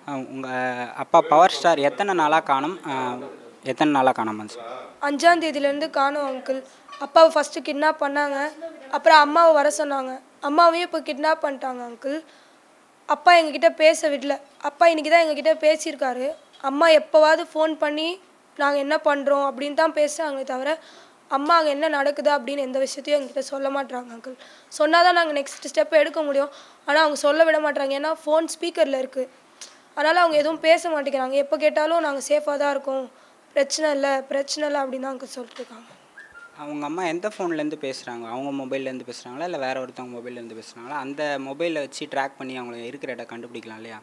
உங்கள் அப்பா power star எத்தனை நாளாக காணும் எத்தனை நாளாக காணாமல் சார் அஞ்சாம் தேதியிலேருந்து காணோம் அங்கிள் அப்பாவை ஃபஸ்ட்டு கிட்னாப் பண்ணாங்க அப்புறம் அம்மாவை வர சொன்னாங்க அம்மாவையும் இப்போ கிட்னாப் பண்ணிட்டாங்க அங்கிள் அப்பா எங்ககிட்ட பேச விடல அப்பா இன்னைக்கு தான் எங்ககிட்ட பேசியிருக்காரு அம்மா எப்போவாவது ஃபோன் பண்ணி நாங்கள் என்ன பண்ணுறோம் அப்படின்னு தான் பேசுகிறாங்களே தவிர அம்மா அங்கே என்ன நடக்குது அப்படின்னு எந்த விஷயத்தையும் எங்ககிட்ட சொல்ல மாட்றாங்க அங்கிள் சொன்னால் தான் நாங்கள் நெக்ஸ்ட் ஸ்டெப் எடுக்க முடியும் ஆனால் அவங்க சொல்ல விட மாட்றாங்க ஏன்னா ஃபோன் ஸ்பீக்கரில் இருக்குது அதனால் அவங்க எதுவும் பேச மாட்டேங்கிறாங்க எப்போ கேட்டாலும் நாங்கள் சேஃபாக தான் இருக்கோம் பிரச்சனை இல்லை பிரச்சனை இல்லை அப்படின்னு தான் அங்கே சொல்லிட்டு இருக்காங்க அவங்க அம்மா எந்த ஃபோன்லேருந்து பேசுகிறாங்க அவங்க மொபைல்லேருந்து பேசுகிறாங்களா இல்லை வேற ஒருத்தவங்க மொபைல்லேருந்து பேசுகிறாங்களா அந்த மொபைலை வச்சு ட்ராக் பண்ணி அவங்கள இருக்கிற இடம் கண்டுபிடிக்கலாம் இல்லையா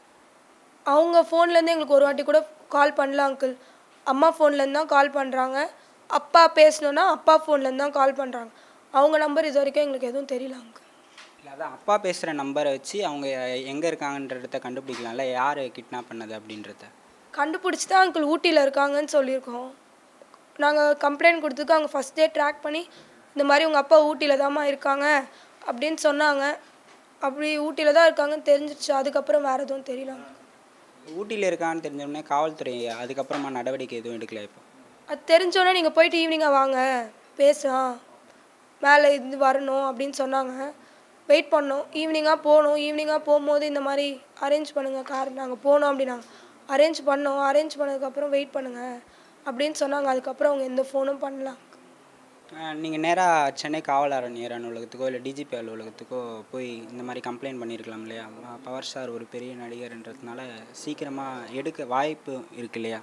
அவங்க ஃபோன்லேருந்து எங்களுக்கு ஒரு வாட்டி கூட கால் பண்ணல அங்கிள் அம்மா ஃபோன்லேருந்து தான் கால் பண்ணுறாங்க அப்பா பேசணுன்னா அப்பா ஃபோன்லேருந்து தான் கால் பண்ணுறாங்க அவங்க நம்பர் இது வரைக்கும் எங்களுக்கு எதுவும் தெரியல அங்கிள் இல்லை அதான் அப்பா பேசுகிற நம்பரை வச்சு அவங்க எங்கே இருக்காங்கன்றத கண்டுபிடிக்கலாம்ல யார் கிட்னாப் பண்ணது அப்படின்றத கண்டுபிடிச்சி தான் அங்கிள் ஊட்டியில் இருக்காங்கன்னு சொல்லியிருக்கோம் நாங்கள் கம்ப்ளைண்ட் கொடுத்துக்கு அவங்க ஃபஸ்ட் டே ட்ராக் பண்ணி இந்த மாதிரி உங்கள் அப்பா ஊட்டியில் தாம்மா இருக்காங்க அப்படின்னு சொன்னாங்க அப்படி ஊட்டியில் தான் இருக்காங்கன்னு தெரிஞ்சிருச்சு அதுக்கப்புறம் வேறு எதுவும் தெரியல uncle. ஊட்டியில் இருக்கான்னு தெரிஞ்ச உடனே காவல்துறை அதுக்கப்புறமா நடவடிக்கை எதுவும் எடுக்கல இப்போ அது தெரிஞ்சோன்னே நீங்கள் போயிட்டு ஈவினிங்காக வாங்க பேசலாம் மேலே இருந்து வரணும் அப்படின்னு சொன்னாங்க வெயிட் பண்ணோம் ஈவினிங்காக போகணும் ஈவினிங்காக போகும்போது இந்த மாதிரி அரேஞ்ச் பண்ணுங்கள் கார் நாங்கள் போகணும் அப்படின்னாங்க அரேஞ்ச் பண்ணோம் அரேஞ்ச் பண்ணதுக்கப்புறம் வெயிட் பண்ணுங்கள் அப்படின்னு சொன்னாங்க அதுக்கப்புறம் அவங்க எந்த ஃபோனும் பண்ணலாம் நீங்கள் நேராக சென்னை காவல் ஆணையர் அலுவலகத்துக்கோ இல்லை டிஜிபி அலுவலகத்துக்கோ போய் இந்த மாதிரி கம்ப்ளைண்ட் பண்ணியிருக்கலாம் இல்லையா பவர் ஸ்டார் ஒரு பெரிய நடிகர்ன்றதுனால சீக்கிரமாக எடுக்க வாய்ப்பு இருக்கு இல்லையா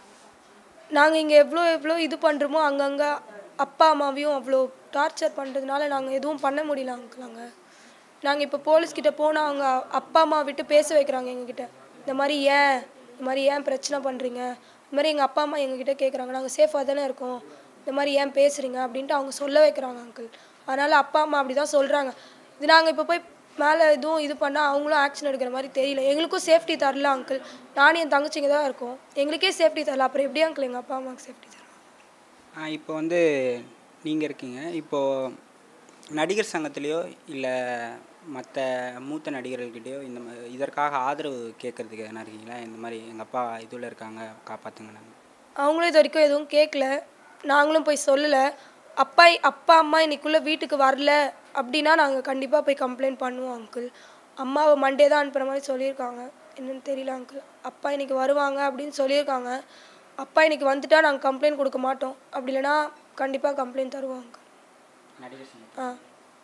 நாங்கள் இங்கே எவ்வளோ எவ்வளோ இது பண்ணுறோமோ அங்கங்கே அப்பா அம்மாவையும் அவ்வளோ டார்ச்சர் பண்ணுறதுனால நாங்கள் எதுவும் பண்ண முடியல அங்கிள் நாங்கள் நாங்கள் இப்போ போலீஸ்கிட்ட போனால் அவங்க அப்பா அம்மா விட்டு பேச வைக்கிறாங்க எங்ககிட்ட இந்த மாதிரி ஏன் இந்த மாதிரி ஏன் பிரச்சனை பண்ணுறீங்க இந்த மாதிரி எங்கள் அப்பா அம்மா எங்ககிட்ட கேட்குறாங்க நாங்கள் சேஃபாக தானே இருக்கோம் இந்த மாதிரி ஏன் பேசுகிறீங்க அப்படின்ட்டு அவங்க சொல்ல வைக்கிறாங்க அங்கிள் அதனால் அப்பா அம்மா அப்படி தான் சொல்கிறாங்க இது நாங்கள் இப்போ போய் மேலே எதுவும் இது பண்ணால் அவங்களும் ஆக்ஷன் எடுக்கிற மாதிரி தெரியல எங்களுக்கும் சேஃப்டி தரல அங்கிள் நானும் என் தங்கச்சிங்க தான் இருக்கோம் எங்களுக்கே சேஃப்டி தரல அப்புறம் எப்படி அங்கிள் எங்கள் அப்பா அம்மாவுக்கு சேஃப்டி தரும் ஆ, இப்போ வந்து நீங்கள் இருக்கீங்க இப்போது நடிகர் சங்கத்துலேயோ இல்லை மற்ற மூத்த நடிகர்கள்கிட்டயோ இந்த மா- இதற்காக ஆதரவு கேட்குறதுக்கு எதனா இருக்கீங்களா இந்த மாதிரி எங்கள் அப்பா இதில் இருக்காங்க காப்பாற்றுங்க நாங்கள் அவங்களும் இது வரைக்கும் எதுவும் கேட்கல நாங்களும் போய் சொல்லலை அப்பா அப்பா அம்மா இன்னைக்குள்ளே வீட்டுக்கு வரல அப்படின்னா நாங்கள் கண்டிப்பாக போய் கம்ப்ளைண்ட் பண்ணுவோம் அங்கிள் அம்மாவை மண்டே தான் அனுப்புகிற மாதிரி சொல்லியிருக்காங்க என்னன்னு தெரியல அங்கிள் அப்பா இன்னைக்கு வருவாங்க அப்படின்னு சொல்லியிருக்காங்க அப்பா இன்னைக்கு வந்துட்டா நாங்கள் கம்ப்ளைண்ட் கொடுக்க மாட்டோம் அப்படி இல்லைன்னா கண்டிப்பாக கம்ப்ளைண்ட் தருவோம் அங்கிள் நடிகர் சங்கம் ஆ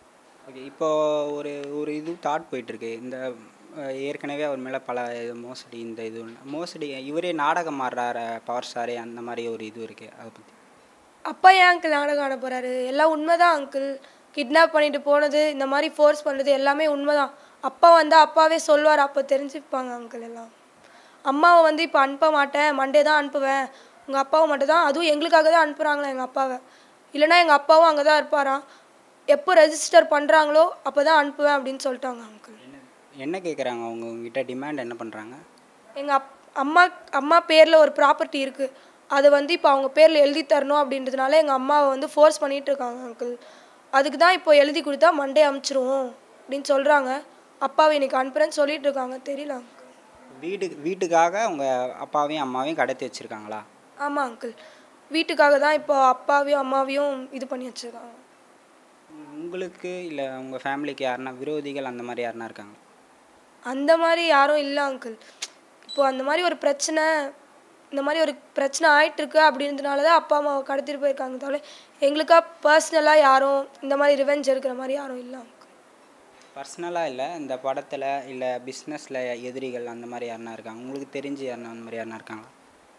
ஓகே இப்போ ஒரு ஒரு இது தாட் போயிட்டுருக்கு இந்த அஹ், ஏற்கனவே அவர் மேலே பல இது மோசடி இந்த இது ஒண்ணு. மோசடி இவரே நாடகம் ஆடுறாரு பவர் ஸ்டாரே அந்த மாதிரி ஒரு இது இருக்குது அதை பற்றி அப்பா ஏன் அங்கிள் நாடகம் ஆட போகிறாரு எல்லாம் உண்மைதான் அங்கிள் கிட்னாப் பண்ணிட்டு போனது இந்த மாதிரி ஃபோர்ஸ் பண்ணுறது எல்லாமே உண்மைதான் அப்பா வந்தால் அப்பாவே சொல்வார் அப்போ தெரிஞ்சுப்பாங்க அங்கிள் எல்லாம் அம்மாவை வந்து இப்போ அனுப்ப மாட்டேன் மண்டே தான் அனுப்புவேன் உங்கள் அப்பாவை மட்டும் தான் அதுவும் எங்களுக்காக தான் அனுப்புகிறாங்களா எங்கள் அப்பாவை இல்லைன்னா எங்கள் அப்பாவும் அங்கே தான் இருப்பாராம் எப்போ ரெஜிஸ்டர் பண்ணுறாங்களோ அப்போ தான் அனுப்புவேன் அப்படின்னு சொல்லிட்டாங்க அங்கிள் என்ன என்ன கேட்குறாங்க அவங்க உங்ககிட்ட டிமாண்ட் என்ன பண்ணுறாங்க எங்கள் அப் அம்மா அம்மா பேரில் ஒரு ப்ராப்பர்ட்டி இருக்குது அதை வந்து இப்போ அவங்க பேரில் எழுதி தரணும் அப்படின்றதுனால எங்கள் அம்மாவை வந்து ஃபோர்ஸ் பண்ணிட்டு இருக்காங்க அங்கிள் அதுக்கு தான் இப்போ எழுதி கொடுத்தா மண்டே அமுச்சிருவோம் அப்படின்னு சொல்கிறாங்க அப்பாவை இன்னைக்கு அனுப்புறேன்னு சொல்லிட்டு இருக்காங்க தெரியல uncle. வீடு வீட்டுக்காக உங்கள் அப்பாவையும் அம்மாவையும் கடத்தி வச்சுருக்காங்களா ஆமாம் அங்கிள் வீட்டுக்காக தான் இப்போ அப்பாவையும் அம்மாவையும் இது பண்ணி வச்சுருக்காங்க உங்களுக்கு இல்லை உங்கள் ஃபேமிலிக்கு யாருன்னா விரோதிகள் அந்த மாதிரி யாருன்னா இருக்காங்க அந்த மாதிரி யாரும் இல்லை அங்கிள் இப்போ அந்த மாதிரி ஒரு பிரச்சனை இந்த மாதிரி ஒரு பிரச்சனை ஆயிட்டு இருக்கு அப்படின்றதுனால தான் அப்பா அம்மாவை கடத்திட்டு போயிருக்காங்க தவிர எங்களுக்கா பர்சனலாக யாரும் இந்த மாதிரி ரிவெஞ்ச் எடுக்கிற மாதிரி யாரும் இல்லை uncle. பர்சனலாக இல்லை இந்த படத்தில் இல்லை பிஸ்னஸில் எதிரிகள் அந்த மாதிரி யாருன்னா இருக்காங்க உங்களுக்கு தெரிஞ்சு யாருன்னா அந்த மாதிரி யாருன்னா இருக்காங்க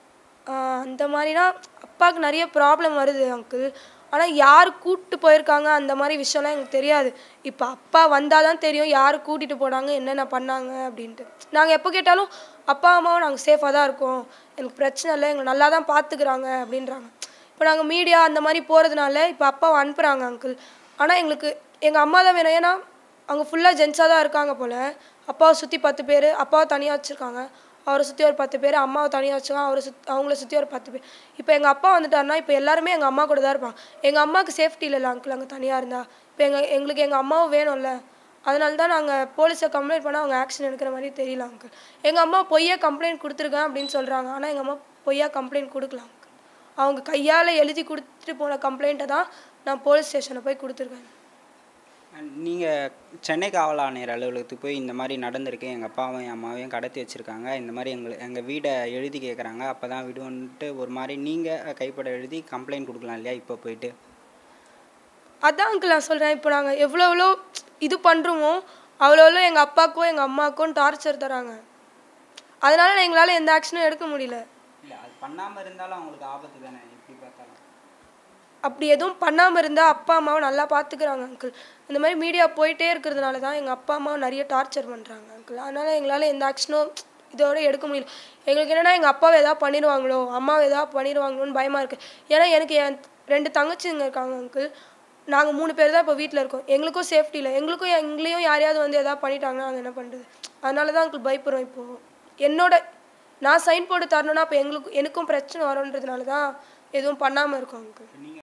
ஆஹ் அந்த மாதிரினா அப்பாவுக்கு நிறைய ப்ராப்ளம் வருது அங்கிள் ஆனால் யார் கூப்பிட்டு போயிருக்காங்க அந்த மாதிரி விஷயம்லாம் எனக்கு தெரியாது இப்போ அப்பா வந்தால் தான் தெரியும் யார் கூட்டிகிட்டு போனாங்க என்னென்ன பண்ணாங்க அப்படின்ட்டு நாங்கள் எப்போ கேட்டாலும் அப்பா அம்மாவும் நாங்கள் சேஃபாக தான் இருக்கோம் எனக்கு பிரச்சனை இல்லை எங்களை நல்லா தான் பார்த்துக்கிறாங்க அப்படின்றாங்க இப்போ நாங்கள் மீடியா அந்த மாதிரி போகிறதுனால இப்போ அப்பாவை அனுப்புகிறாங்க அங்கிள் ஆனால் எங்களுக்கு எங்கள் அம்மா தான் வேணும் ஏன்னா அவங்க ஃபுல்லாக ஜென்ஸாக தான் இருக்காங்க போல் அப்பாவை சுற்றி பத்து பேர் அப்பாவை தனியாக வச்சுருக்காங்க அவரை சுற்றி ஒரு பத்து பேர் அம்மாவை தனியாக வச்சுருக்காங்க அவரை சுத் அவங்கள சுற்றி ஒரு பத்து பேர் இப்போ எங்கள் அப்பா வந்துட்டாருன்னா இப்போ எல்லாருமே எங்கள் அம்மா கூட தான் இருப்பாங்க எங்கள் அம்மாவுக்கு சேஃப்டி இல்லைல்ல அங்கிள் அங்கே தனியாக இருந்தா இப்போ எங்கள் எங்களுக்கு எங்கள் அம்மாவும் வேணும்ல அதனால தான் நாங்கள் போலீஸை கம்ப்ளைண்ட் பண்ணால் அவங்க ஆக்ஷன் எடுக்கிற மாதிரி தெரியல அங்கிள் எங்கள் அம்மா பொய்யா கம்ப்ளைண்ட் கொடுத்துருக்கேன் அப்படின்னு சொல்கிறாங்க ஆனால் எங்கள் அம்மா பொய்யா கம்ப்ளைண்ட் கொடுக்கல uncle. அவங்க கையால் எழுதி கொடுத்துட்டு போன கம்ப்ளைண்ட்டை தான் நான் போலீஸ் ஸ்டேஷனில் போய் கொடுத்துருக்கேன் நீங்கள் சென்னை காவல் ஆணையர் அலுவலகத்துக்கு போய் இந்த மாதிரி நடந்திருக்கு எங்கள் அப்பாவும் என் அம்மாவையும் கடத்தி வச்சுருக்காங்க இந்த மாதிரி எங்களை எங்கள் வீடை எழுதி கேட்குறாங்க அப்போ தான் விடுவோன்ட்டு ஒரு மாதிரி நீங்கள் கைப்பட எழுதி கம்ப்ளைண்ட் கொடுக்கலாம் இல்லையா இப்போ போயிட்டு அதான் அங்கிள் நான் சொல்கிறேன் இப்போ நாங்கள் எவ்வளோ எவ்வளோ இது பண்ணுறோமோ அவ்வளோ எவ்வளோ எங்கள் அப்பாவுக்கும் எங்கள் அம்மாவுக்கும் டார்ச்சர் தராங்க அதனால எங்களால் எந்த ஆக்ஷனும் எடுக்க முடியல இல்லை அது பண்ணாமல் இருந்தாலும் அவங்களுக்கு ஆபத்து தானே எப்படி பார்த்தாலும் அப்படி எதுவும் பண்ணாமல் இருந்தால் அப்பா அம்மாவை நல்லா பார்த்துக்கிறாங்க அங்கிள் இந்த மாதிரி மீடியா போயிட்டே இருக்கிறதுனால தான் எங்கள் அப்பா அம்மாவை நிறைய டார்ச்சர் பண்ணுறாங்க அங்கிள் அதனால் எங்களால் எந்த ஆக்ஷனும் இதோட எடுக்க முடியல எங்களுக்கு என்னென்னா எங்கள் அப்பாவை எதாவது பண்ணிடுவாங்களோ அம்மாவை எதாவது பண்ணிடுவாங்களோன்னு பயமாக இருக்குது ஏன்னா எனக்கு என் ரெண்டு தங்கச்சிங்க இருக்காங்க அங்கிள் நாங்கள் மூணு பேர் தான் இப்போ வீட்டில் இருக்கோம் எங்களுக்கும் சேஃப்டி இல்லை எங்களுக்கும் எங்களையும் யாரையாவது வந்து எதாவது பண்ணிட்டாங்கன்னா நாங்கள் என்ன பண்ணுறது அதனால தான் அங்கிள் பயப்படுறோம் இப்போது என்னோட நான் சைன் போட்டு தரணும்னா அப்போ எங்களுக்கு எனக்கும் பிரச்சனை வரும்ன்றதுனால தான் எதுவும் பண்ணாமல் இருக்கோம் அங்கிள் நீங்கள்